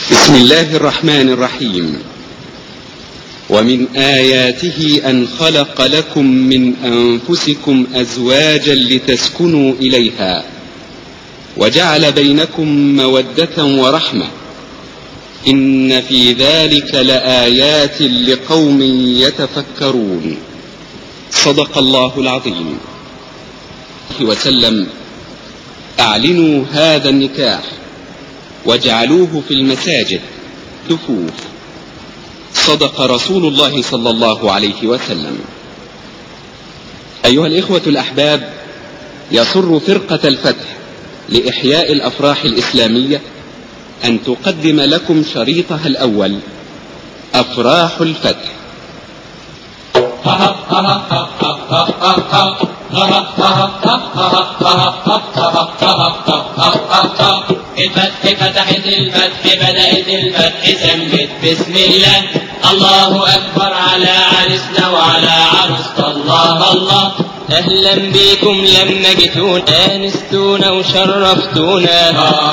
بسم الله الرحمن الرحيم ومن آياته أن خلق لكم من أنفسكم أزواجا لتسكنوا إليها وجعل بينكم مودة ورحمة إن في ذلك لآيات لقوم يتفكرون صدق الله العظيم وسلم أعلنوا هذا النكاح واجعلوه في المساجد دفوف صدق رسول الله صلى الله عليه وسلم أيها الإخوة الأحباب يسر فرقة الفتح لإحياء الأفراح الإسلامية أن تقدم لكم شريطها الأول أفراح الفتح الفتح فتحت الفتح بدأت الفتح سمت بسم الله الله أكبر على عرسنا وعلى عروسة الله الله أهلا بكم لما جيتونا آنستونا وشرفتونا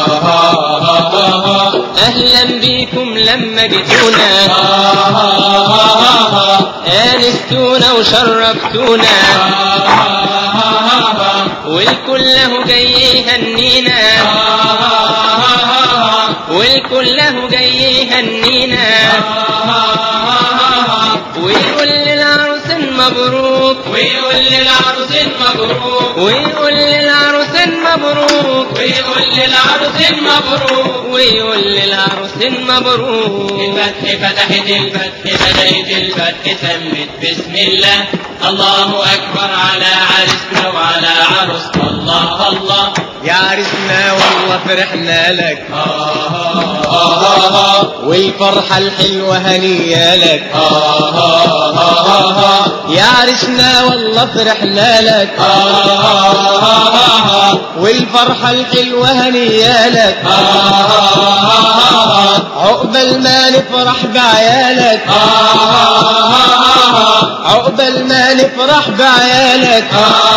أهلا بكم لما جيتونا آنستونا وشرفتونا والكل له جاي يهنينا والكل له جاي يهنينا ويقول للعروس مبروك ويقول للعروس مبروك ويقول للعروس مبروك ويقول للعروس مبروك ويقول للعروس مبروك الفتح فتحت الفتح بدأت الفتح سمت بسم الله الله أكبر على عرسنا وعلى عروسنا الله الله يا عرسنا والله فرحنا لك آه آه آه آه والفرحة الحلوة هنية لك آه آه آه آه يا عرسنا والله فرحنا لك والفرحة الحلوة هنية لك عقبال ما نفرح بعيالك عقبال ما نفرح بعيالك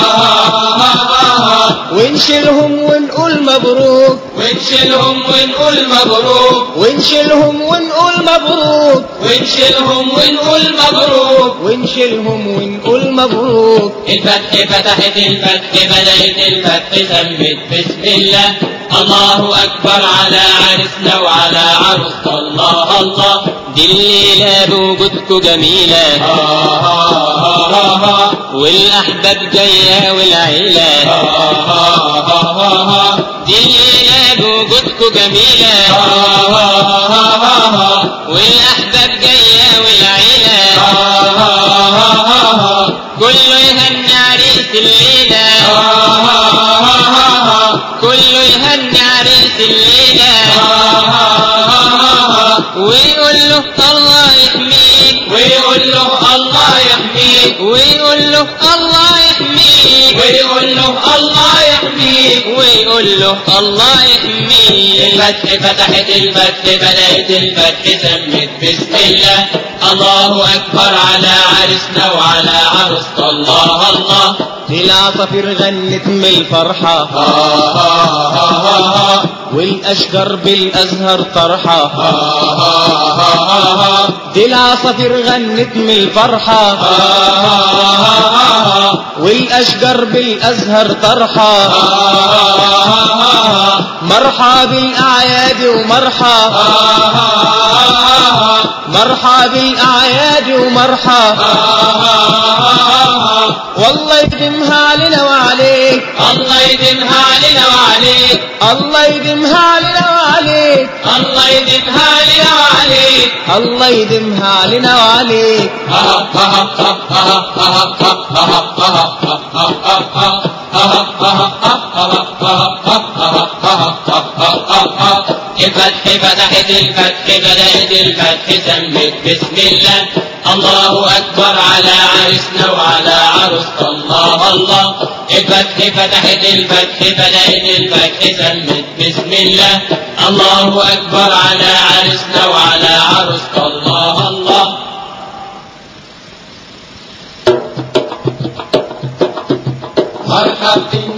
ونشيلهم ونقول مبروك ونشيلهم ونقول مبروك ونشيلهم ونقول مبروك ونشيلهم ونقول مبروك ونشيلهم ونقول مبروك الفتح فتحت الفتح بدأت الفتح سمت بسم الله الله أكبر على عرسنا وعلى عروسنا الله الله دي الليلة بوجودكوا جميلة آه آه آه آه والأحباب جاية والعيلة آه آه آه آه دي الليلة بوجودكوا جميلة آه آه آه آه والأحباب جاية والعيلة آه آه آه آه كله يهني عريس الليلة كله يهني عريس الليلة ويقول له الله يحميك ويقول له الله يحميك ويقول له الله يحميك ويقول له الله يحميك ويقول له الله يحميك الفتح فتحت الفتح بدأت الفتح سمت بسم الله الله أكبر على عرسنا وعلى عروسنا الله الله العصافير غنت من الفرحة آه آه آه آه والأشجار بالأزهر طرحة آه آه آه آه دي العصافير غنت من الفرحة والأشجار بالأزهر طرحة مرحى بالأعياد ومرحى مرحى بالأعياد ومرحى والله يدمها علينا وعليك الله يديمها علينا وعليك الله يدمها علينا وعليك الله يديمها علينا وعليك الله يدمها علينا وعليك الفتح فتحت الفتح بدأت الفتح سمت بسم الله الله أكبر على عرسنا وعلى عروسنا الله الله الفتح فتحت الفتح بدأت الفتح سمت بسم الله الله أكبر على عرسنا وعلى عروسنا الله الله مرحب بالنبي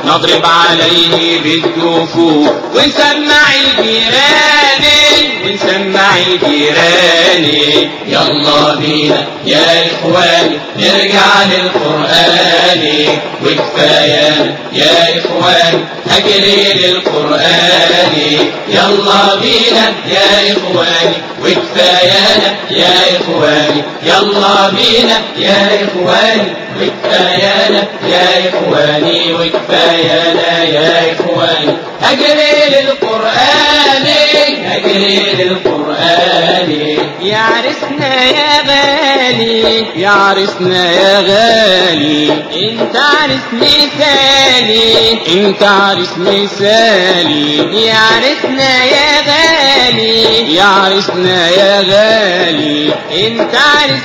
نضرب عليه بالدفوف ونسمع الجيران ونسمع الجيران يلا بينا يا إخواني نرجع للقرآن وكفايانا يا إخواني أجري للقرآن يلا بينا يا إخواني وكفايانا يا إخواني يلا بينا يا إخواني وكفايانا يا إخواني وكفايانا يا إخواني أجري للقرآن أجري للقرآن يا عرسنا يا غالي يا عرسنا يا غالي انت عرس مثالي انت عرس مثالي يا عرسنا يا غالي يا عرسنا يا غالي انت عرس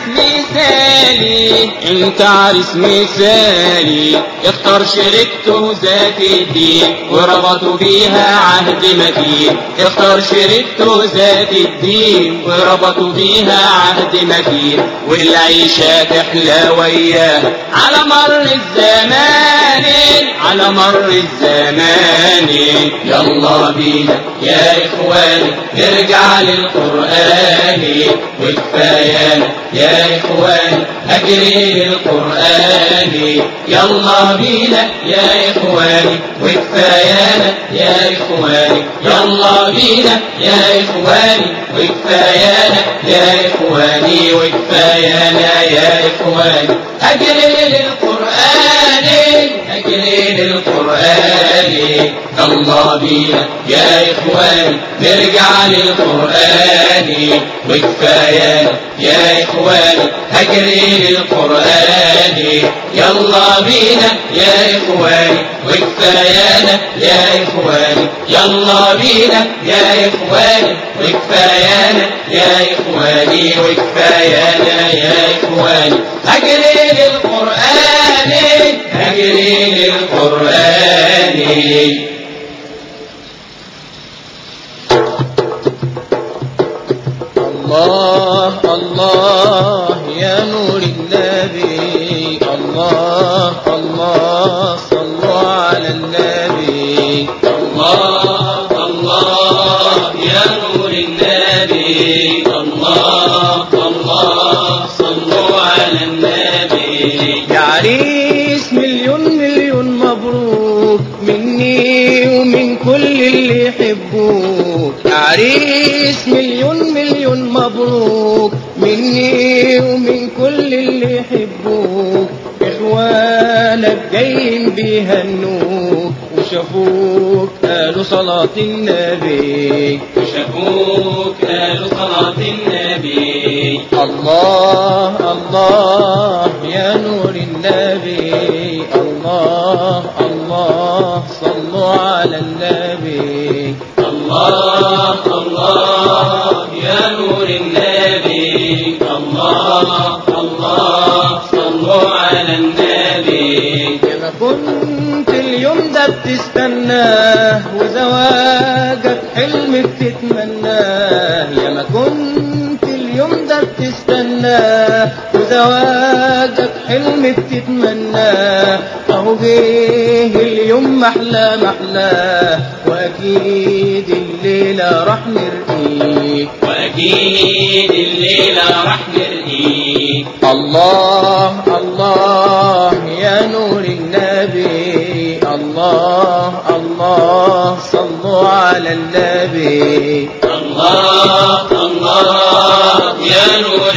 مثالي انت عرس مثالي اختار شريكته ذات الدين وربطوا بيها عهد متين اختار شريكته ذات الدين وربطوا بيها عهد متين والعيشة تحلى وياه على مر الزمان على مر الزمان يلا بينا يا إخواني نرجع للقرآن وكفايانا يا إخواني أجري للقرآن يلا بينا يا إخواني وكفايانا يا إخواني يلا بينا يا إخواني وكفايانا يا إخواني وكفايانا يا إخواني أجري للقرآن أجري للقرآن يلا بينا يا إخواني نرجع للقرآن وكفايانا يا إخواني أجري للقرآن يلا بينا يا إخواني وكفايانا يا إخواني يلا بينا يا إخواني وكفايانا يا إخواني وكفايانا يا إخواني أجري للقرآن أجري للقرآن الله الله يا نور النبي الله الله صلوا على النبي الله الله يا نور النبي الله الله صلوا على النبي يا عريس مليون مليون مبروك مني ومن كل اللي يحبوك يا عريس مليون مليون مبروك مني ومن كل اللي يحبوك اخوانك جايين بيهنوك وشافوك قالوا صلاة النبي وشافوك قالوا صلاة النبي الله الله يا نور النبي الله الله صلوا على النبي الله الله يا نور النبي الله الله صلوا على النبي كما كنت اليوم ده بتستناه وزواجك حلم بتتمناه يا ما كنت اليوم ده بتستناه وزواجك حلم بتتمناه اهو جه اليوم محلى محلاه واكيد الليله راح نرقيك واكيد الليله راح نرقيك الله الله يا نور النبي الله الله صلوا على النبي الله الله يا نور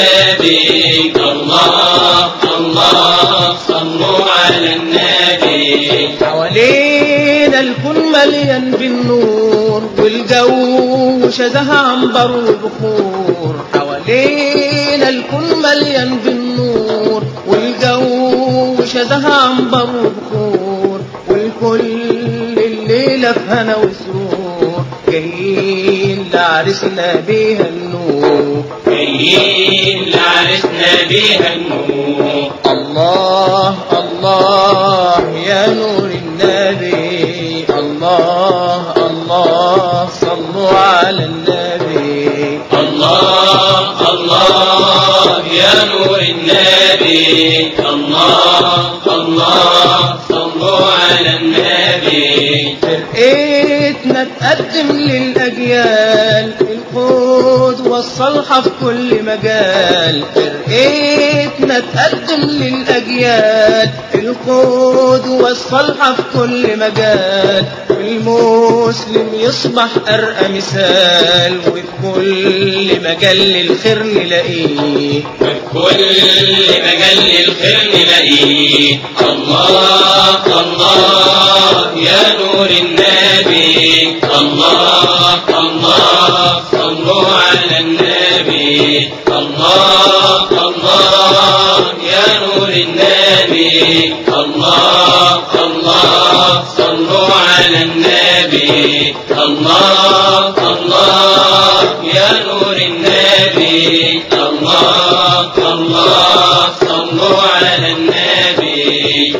النبي الله الله صلوا على النبي حوالينا الكون مليان بالنور والجو شذها عنبر وبخور حوالينا الكون مليان بالنور والجو شذها عنبر وبخور والكل الليلة في هنا وسرور جايين لعرسنا بيها النور جايين لعرسنا بيها النور الله الله يا نور النبي الله الله صلوا على النبي الله الله يا نور النبي الله الله صلوا على النبي فرقتنا تقدم للأجيال القود والصلحة في كل مجال فرقتنا تقدم للأجيال القود والصلحة في كل مجال المسلم يصبح أرقى مثال وفي كل مجال للخير نلاقيه كل مجال للخير نلاقيه الله الله يا نور النبي الله الله صلوا على النبي الله الله يا نور النبي الله الله صلوا على النبي الله الله يا نور النبي الله الله صلوا على النبي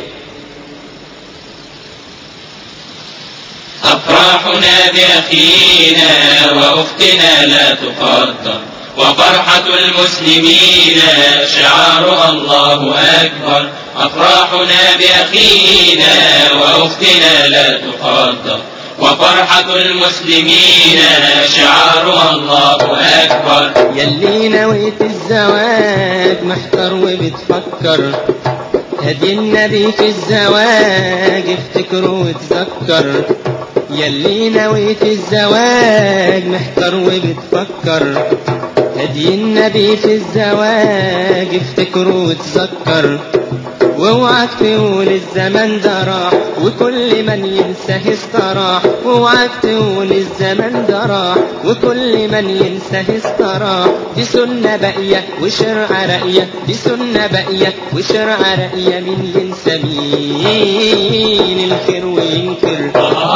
أفراحنا بأخينا وأختنا لا تقدر وفرحة المسلمين شعارها الله أكبر أفراحنا بأخينا وأختنا لا تقدر وفرحة المسلمين شعارها الله أكبر يلي نويت الزواج محتار وبتفكر هدي النبي في الزواج افتكر وتذكر يلي نويت الزواج محتار وبتفكر هدي النبي في الزواج افتكر وتذكر واوعك تقول الزمن ده راح وكل من ينساه استراح واوعك تقول الزمن ده راح وكل من ينساه استراح دي سنة باقية وشرع راقية دي سنة باقية وشرع راقية مين ينسى مين الخير وينكر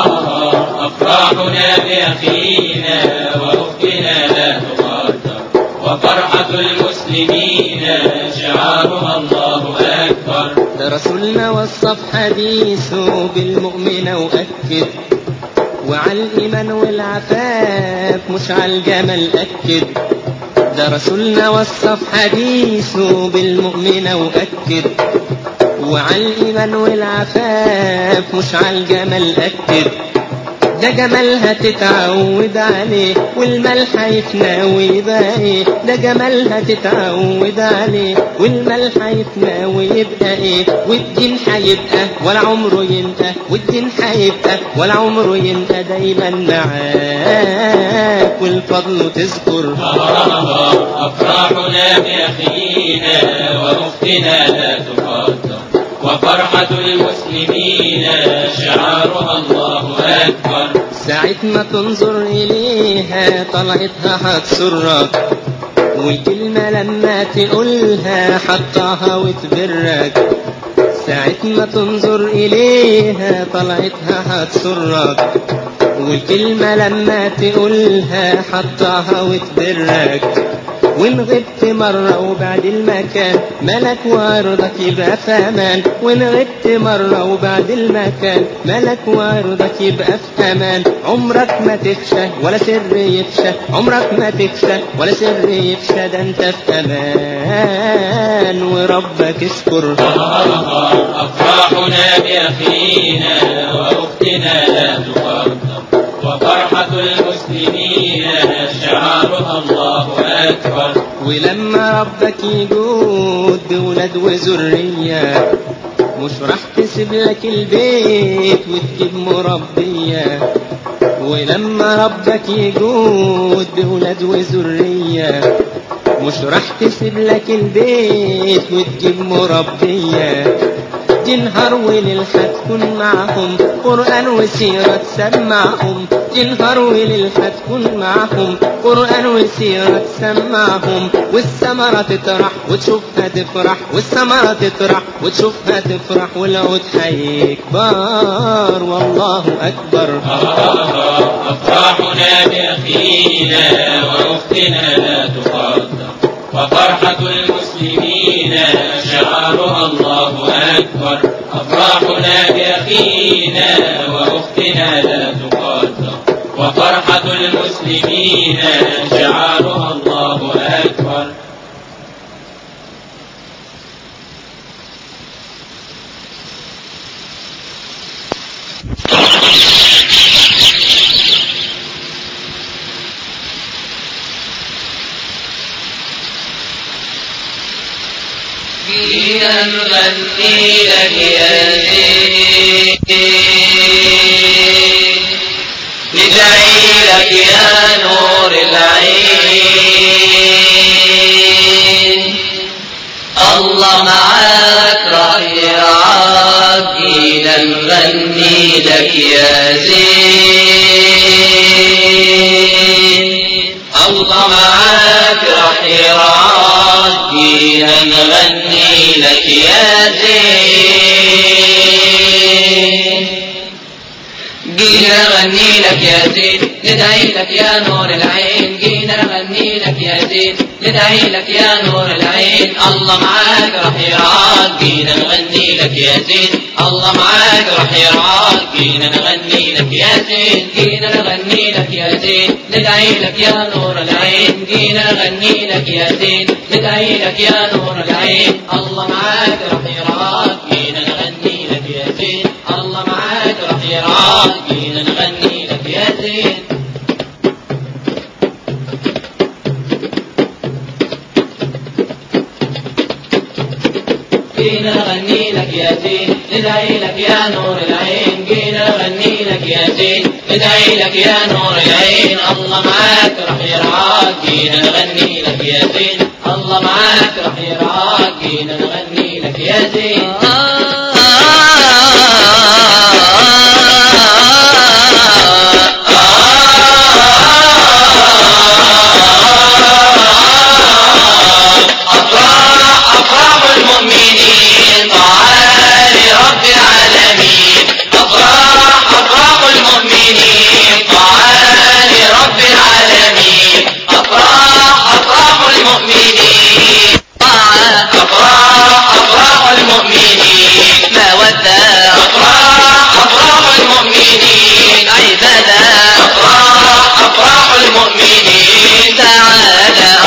أفراحنا بأخينا وأختنا لا تقدر وفرحة المسلمين شعارها الله أكبر ده رسولنا وصف حديثه بالمؤمن وأكد وعلى الإيمان والعفاف مش على الجمل أكد ده رسولنا وصف حديثه بالمؤمن وأكد وعلى الإيمان والعفاف مش على الجمل أكد ده جمالها تتعود عليه والملح يفنى ويبقى ايه ده جمالها تتعود عليه والملح يفنى ويبقى ايه والدين هيبقى ولا عمره ينقى والدين هيبقى ولا عمره ينقى دايما معاك والفضل تذكر أفراحنا بأخينا وأختنا لا تقدر وفرحة المسلمين شعارها الله أكبر ساعة ما تنظر إليها طلعتها هتسرك والكلمة لما تقولها حطها وتبرك ساعة ما تنظر إليها طلعتها هتسرك والكلمة لما تقولها حطها وتبرك وإن غبت مرة وبعد المكان ملك وعرضك يبقى في أمان وإن غبت مرة وبعد المكان ملك وعرضك يبقى في أمان عمرك ما تفشى ولا سر يفشى عمرك ما تفشى ولا سر يفشى ده أنت في أمان وربك اشكر أفراحنا بأخينا وأختنا لا تقدر وفرحة المسلمين شعارها الله أكبر ولما ربك يجود بولاد وذرية مش راح تسيب لك البيت وتجيب مربية ولما ربك يجود بولاد وذرية مش راح تسيب لك البيت وتجيب مربية دي نهار وليل هتكون معهم قرآن وسيرة تسمعهم دي نهار وليل هتكون معهم قرآن وسيرة تسمعهم والثمرة تطرح وتشوفها تفرح والثمرة تطرح وتشوفها تفرح والعود هيكبر والله أكبر أفراحنا بأخينا وأختنا لا تقدر وفرحة المسلمين شعارها الله أكبر أفراحنا بأخينا وأختنا لا تقدر وفرحة المسلمين شعارها الله أكبر نغني لك يا زين ندعي لك يا نور العين الله معاك راح يرعاك جينا نغني لك يا زين الله معاك راح يرعاك جينا نغني لك يا زين جينا نغني لك يا زين ندعي لك يا نور العين جينا نغني لك يا زين ندعي لك يا نور العين الله معاك راح يرعاك جينا نغني لك يا زين الله معاك راح يرعاك جينا نغني لك يا زين جينا نغني لك يا زين ندعي لك يا نور العين جينا نغني لك يا زين ندعي لك يا نور العين الله معاك راح يرعاك جينا نغني لك يا زين الله معاك راح يرعاك جينا نغني لك يا زين جينا نغني لك يا زين ندعي لك يا نور العين جينا نغني لك يا زين ندعي لك يا نور العين الله معاك راح يرعاك جينا نغني لك يا زين الله معاك راح يرعاك جينا نغني لك يا زين أفراح أفراح المؤمنين طاعة لرب العالمين أفراح أفراح المؤمنين طاعة لرب العالمين أفراح أفراح المؤمنين طاعة أفراح أفراح المؤمنين مودة أفراح أفراح المؤمنين عبادة أفراح أفراح المؤمنين سعادة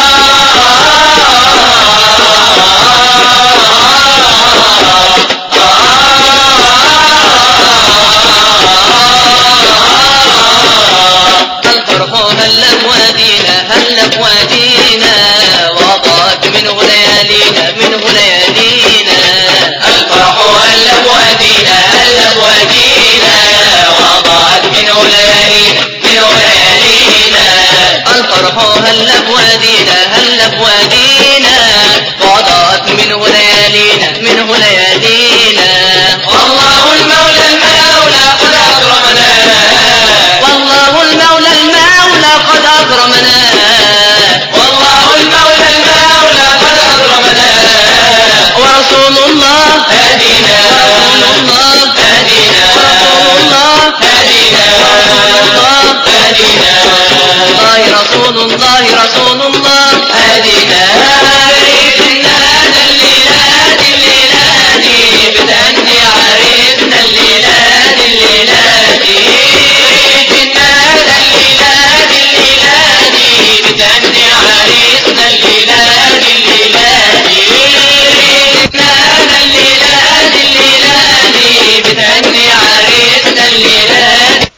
الفرح هل بوادينا هل بوادينا وضاءت منه ليالينا منه ليالينا الفرح هل بوادينا هل بوادينا وضاءت منه ليالينا منه ليالينا الفرح هل بوادينا هل بوادينا وضاءت منه ليالينا منه ليالينا والله المولى المولى قد أكرمنا والله المولى المولى قد أكرمنا والله المولى المولى قد أكرمنا ورسول الله هدينا ورسول الله هدينا ورسول الله هدينا ورسول الله هدينا الله رسول الله رسول الله هدينا عريسنا الليلاد الليلاد بتهني عريسنا الليلاد الليلاد الليلاد الليلاد بتهني عريسنا الليلاد الليلاد الليلاد الليلاد الليلاد بتهني عريسنا الليلاد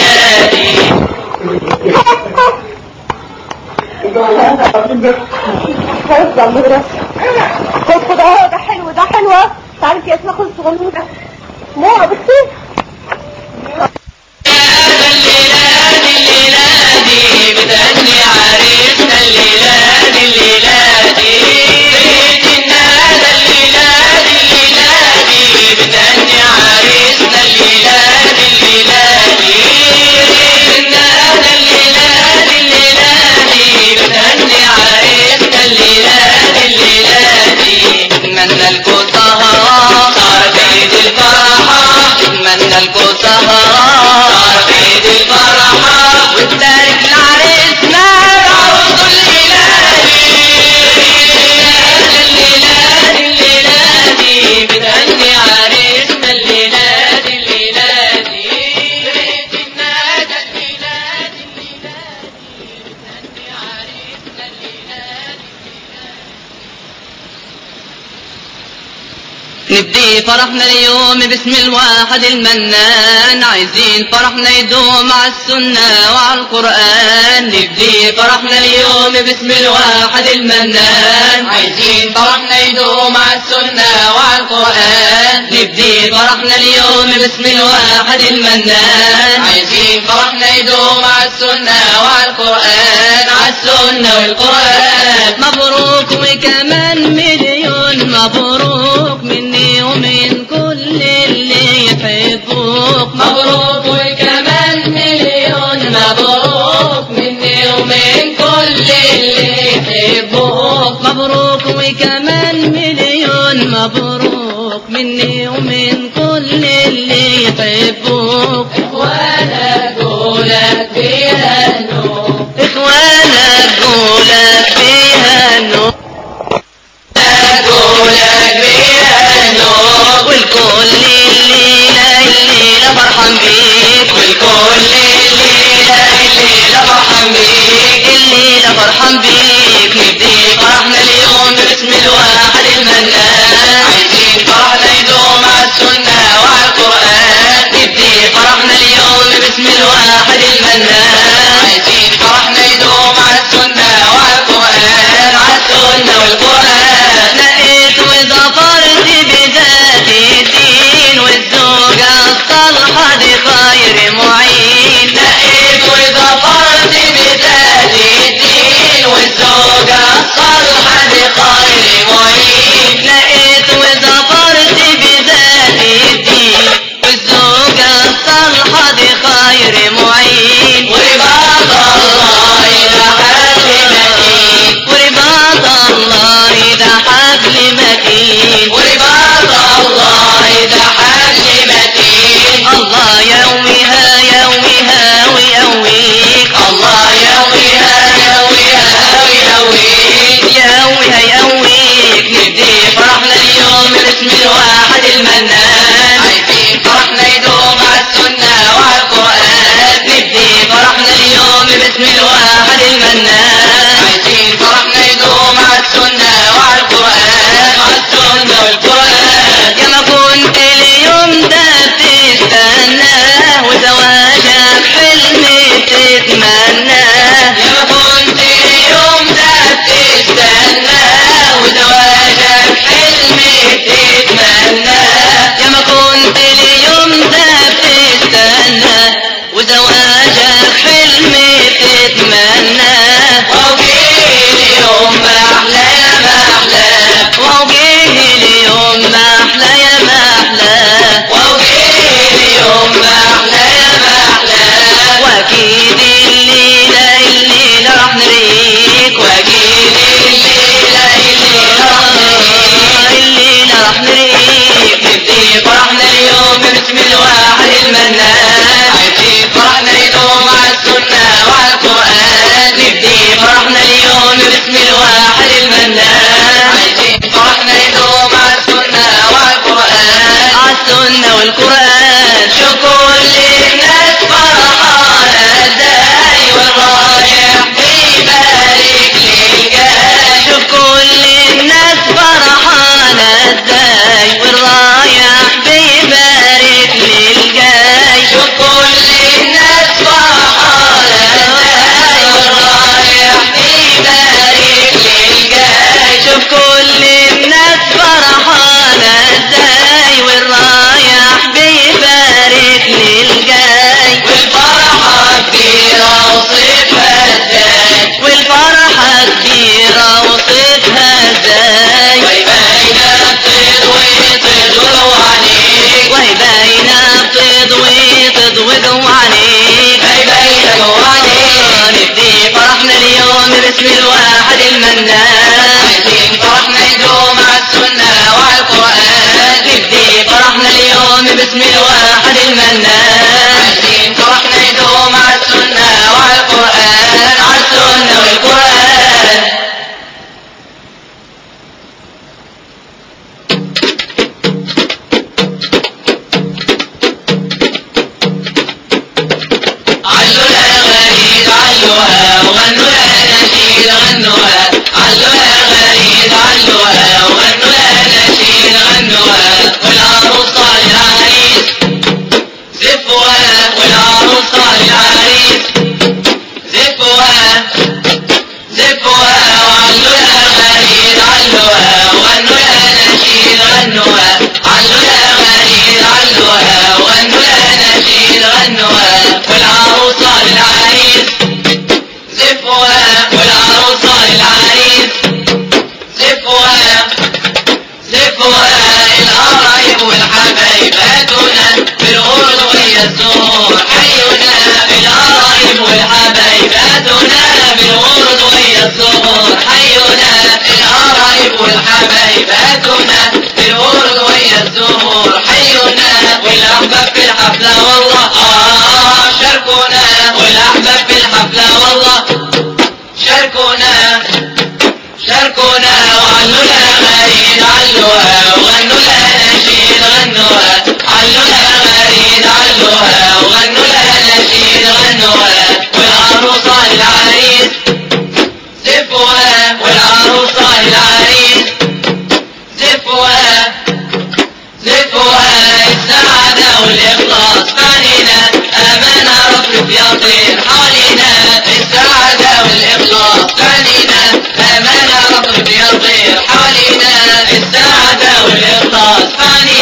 الليلاد هيفضل مدرسة خد خد اهو ده حلو ده حلوة تعالي في اسمها خد صغنونة مو بصي الليلاد الليلاد بتهني عريسنا الليلاد الليلاد النادى الليلاد الليلاد بتهني عريسنا الليلاد الليلاد النادى الليلاد الليلاد بتهني عريسنا الليلاد الليلاد اتمنى لكم سهرة صارت عيد الفرحة اتمنى نبدي فرحنا اليوم باسم الواحد المنان عايزين فرحنا يدوم على السنة وعلى القرآن نبدي فرحنا اليوم باسم الواحد المنان عايزين فرحنا يدوم على السنة وعلى القرآن نبدي فرحنا اليوم باسم الواحد المنان عايزين فرحنا يدوم على السنة وعلى القرآن على السنة والقرآن مبروك وكمان مليون مبروك مني ومن كل اللي يحبوك مبروك وكمان مليون مبروك مني ومن كل اللي يحبوك مبروك وكمان مليون مبروك مني ومن كل اللي يحبوك وانا اقولك فيها النور اخوانا قولك فيها النور اقولك فيها النور والكل الليلة الليلة فرحان بيك والكل الليلة الليلة فرحان بيك الليلة فرحان بيك نبدي فرحنا اليوم باسم الواحد المنان عايزين فرحنا يدوم على السنة وعلى القرآن نبدي فرحنا اليوم باسم الواحد المنان عايزين فرحنا يدوم على السنة وعلى القرآن على السنة والقرآن لقيت وظفرت بذات الدين والزوجة الصالحة دي خير معين لقيت وظفرت بذات الدين والزوجة الصالحة بخير معين لقيت وظفرت بذات الدين والزوجة الصالحة دي خير معين ورباط الله إذا حل متين ورباط الله ده حبل متين ورباط الله إذا حل متين الله يومها يومها ويقويك الله يومها يومها ويهويك يقويها يقويك نبدي فرحنا اليوم باسم الواحد المنان عايزين فرحنا يدوم على السنة وعلى القرآن نبدي فرحنا اليوم باسم الواحد المنان عايزين فرحنا يدوم على السنة وعلى القرآن على السنة والقرآن يا ما كنت اليوم ده بتستناه وزواجك حلم تتمناه يا ما كنت اليوم ده بتستناه وزواجك حلم تتمناه يا ما كنت اليوم ده بتستناه وزواجك حلم تتمناه وهو جه اليوم ما أحلى يا ما أحلى وهو جه اليوم ما احلى يا ما احلى وهو جه اليوم ما أحلى يا ما أحلى واكيد الليله الليله راح نريك وأكيد الليلة الليلة راح نريك الليله راح نريك نبدي فرحنا اليوم باسم الواحد المنان عايزين فرحنا يدوم على السنة وعلى القرآن نبدي فرحنا اليوم باسم الواحد المنان عايزين فرحنا يدوم على السنة وعلى القرآن عالسنه والقران شو كل الناس فرحانة ازاي والرايح بيبارك للجاي شوف كل الناس فرحانة ازاي والرايح بيبارك للجاي شو كل الناس فرحانة ازاي والرايح بيبارك للجاي شوف كل الناس فرحانة ازاي والرايح بيبارك للجاي والفرحة كبيرة وصفها ازاي والفرحة كبيرة وصفها ازاي وهي باينة بتضوي تضوي عليك وهي باينة بتضوي تضوي جوانيك هي باينة جوانيك نبدي فرحنا اليوم باسم الواحد المنان عايزين فرحنا يدوم على السنة وعلى القرآن نبدي فرحنا اليوم باسم الواحد المنان عايزين فرحنا يدوم على السنة وعلى القرآن على السنة والقرآن علوا الأغاني علوها وغنوا الأناشيد غنوها علوا الأغاني علوها وغنوا الأناشيد غنوها الزهور حينا القرايب والحبايب اتونا بالورد ويا الزهور حينا القرايب والحبايب اتونا بالورد ويا الزهور حينا والاحباب في الحفله والله اه شاركونا والاحباب في الحفله والله شاركونا شاركونا وعلوا لها غريد علوها وغنوا لها نشيد غنوها علوا لها غريد علوها وغنوا لها نشيد غنوها والعروسة العريس زفوها والعروسة العريس زفوها زفوها السعادة والإخلاص فانينا أمانة رب يطير حالنا السعادة والإخلاص فانينا أمانة رب يطير حالنا السعادة والإخلاص فانينا